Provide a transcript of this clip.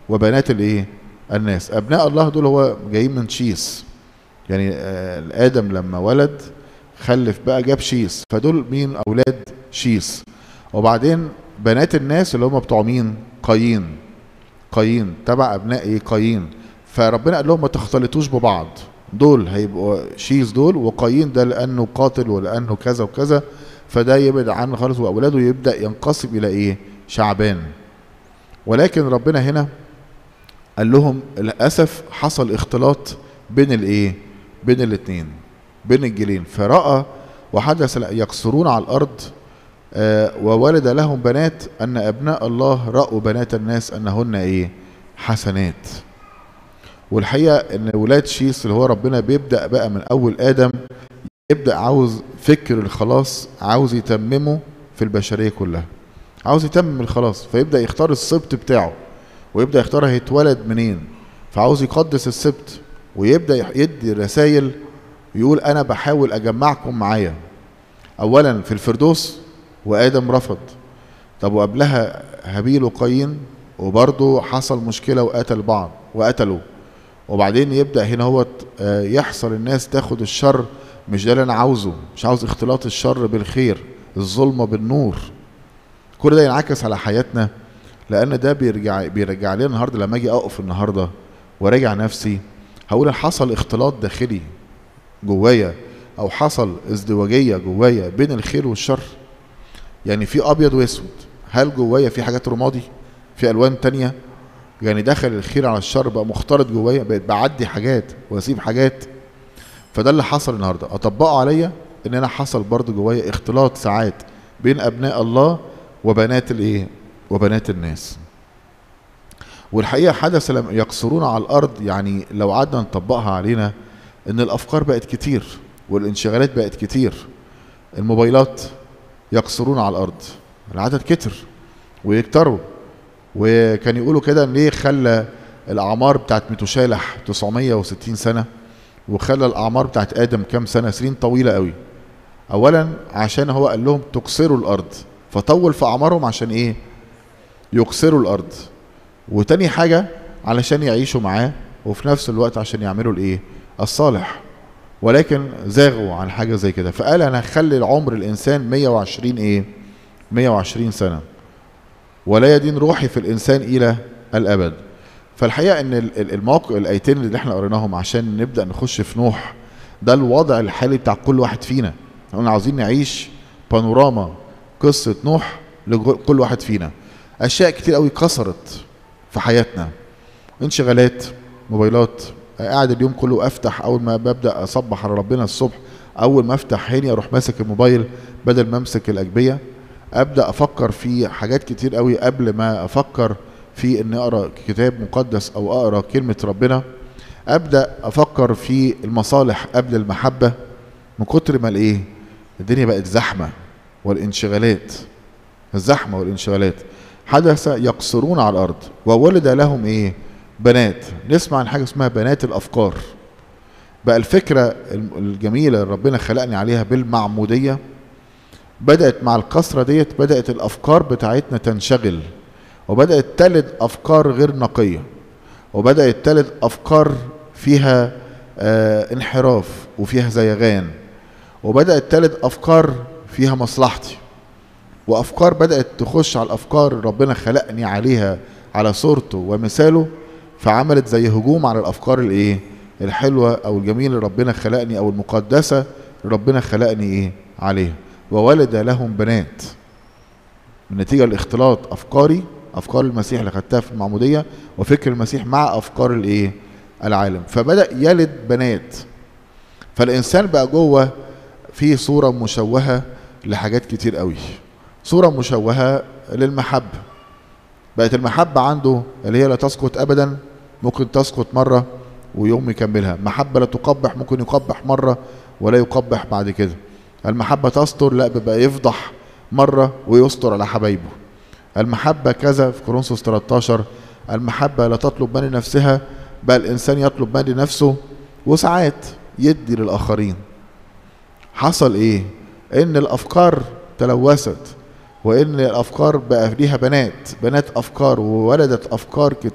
وبنات الايه الناس ابناء الله دول هو جايين من شيس يعني آه ادم لما ولد خلف بقى جاب شيس فدول مين اولاد شيس وبعدين بنات الناس اللي هم بتوع مين قايين قايين تبع ابناء ايه قايين فربنا قال لهم ما تختلطوش ببعض دول هيبقوا شيز دول وقايين ده لانه قاتل ولانه كذا وكذا فده يبعد عنه خالص واولاده يبدا ينقسم الى ايه شعبان ولكن ربنا هنا قال لهم للاسف حصل اختلاط بين الايه بين الاثنين بين الجيلين فراى وحدث يقصرون على الارض آه وولد لهم بنات ان ابناء الله راوا بنات الناس انهن ايه حسنات والحقيقه ان ولاد شيس اللي هو ربنا بيبدا بقى من اول ادم يبدا عاوز فكر الخلاص عاوز يتممه في البشريه كلها عاوز يتمم الخلاص فيبدا يختار السبط بتاعه ويبدا يختار هيتولد منين فعاوز يقدس السبط ويبدا يدي رسائل يقول انا بحاول اجمعكم معايا اولا في الفردوس وادم رفض طب وقبلها هابيل وقايين وبرضه حصل مشكله وقتل بعض وقتلوا وبعدين يبدا هنا هو يحصل الناس تاخد الشر مش ده اللي انا عاوزه مش عاوز اختلاط الشر بالخير الظلمه بالنور كل ده ينعكس على حياتنا لان ده بيرجع بيرجع لنا النهارده لما اجي اقف النهارده وراجع نفسي هقول حصل اختلاط داخلي جوايا او حصل ازدواجيه جوايا بين الخير والشر يعني في ابيض واسود هل جوايا في حاجات رمادي في الوان تانية يعني دخل الخير على الشر بقى مختلط جوايا بقيت بعدي حاجات واسيب حاجات فده اللي حصل النهارده اطبقه عليا ان انا حصل برضه جوايا اختلاط ساعات بين ابناء الله وبنات الايه وبنات الناس والحقيقه حدث لم يقصرون على الارض يعني لو قعدنا نطبقها علينا ان الافكار بقت كتير والانشغالات بقت كتير الموبايلات يقصرون على الارض العدد كتر ويكتروا وكان يقولوا كده ان ليه خلى الاعمار بتاعت متشالح 960 سنه وخلى الاعمار بتاعت ادم كام سنه سنين طويله قوي اولا عشان هو قال لهم تكسروا الارض فطول في اعمارهم عشان ايه يكسروا الارض وتاني حاجه علشان يعيشوا معاه وفي نفس الوقت عشان يعملوا الايه الصالح ولكن زاغوا عن حاجه زي كده فقال انا هخلي العمر الانسان 120 ايه 120 سنه ولا يدين روحي في الانسان الى الابد فالحقيقه ان الموقع الايتين اللي احنا قريناهم عشان نبدا نخش في نوح ده الوضع الحالي بتاع كل واحد فينا احنا عاوزين نعيش بانوراما قصه نوح لكل واحد فينا اشياء كتير قوي كسرت في حياتنا انشغالات موبايلات قاعد اليوم كله افتح اول ما ببدا اصبح على ربنا الصبح اول ما افتح عيني اروح ماسك الموبايل بدل ما امسك الاجبيه ابدا افكر في حاجات كتير قوي قبل ما افكر في ان اقرا كتاب مقدس او اقرا كلمه ربنا ابدا افكر في المصالح قبل المحبه من كتر ما الايه الدنيا بقت زحمه والانشغالات الزحمه والانشغالات حدث يقصرون على الارض وولد لهم ايه بنات نسمع عن حاجه اسمها بنات الافكار بقى الفكره الجميله اللي ربنا خلقني عليها بالمعموديه بدات مع الكسره ديت بدات الافكار بتاعتنا تنشغل وبدات تلد افكار غير نقيه وبدات تلد افكار فيها آه انحراف وفيها زيغان وبدات تلد افكار فيها مصلحتي وافكار بدات تخش على الافكار اللي ربنا خلقني عليها على صورته ومثاله فعملت زي هجوم على الافكار الايه الحلوه او الجميله اللي ربنا خلقني او المقدسه اللي ربنا خلقني ايه عليها وولد لهم بنات نتيجه الاختلاط افكاري افكار المسيح اللي خدتها في المعموديه وفكر المسيح مع افكار الايه العالم فبدا يلد بنات فالانسان بقى جوه في صوره مشوهه لحاجات كتير قوي صوره مشوهه للمحبه بقت المحبه عنده اللي هي لا تسقط ابدا ممكن تسقط مره ويوم يكملها محبه لا تقبح ممكن يقبح مره ولا يقبح بعد كده المحبه تستر لا بيبقى يفضح مره ويستر على حبايبه المحبه كذا في كورنثوس 13 المحبه لا تطلب من نفسها بل الانسان يطلب من نفسه وساعات يدي للاخرين حصل ايه ان الافكار تلوثت وان الافكار بقى ليها بنات بنات افكار وولدت افكار كتير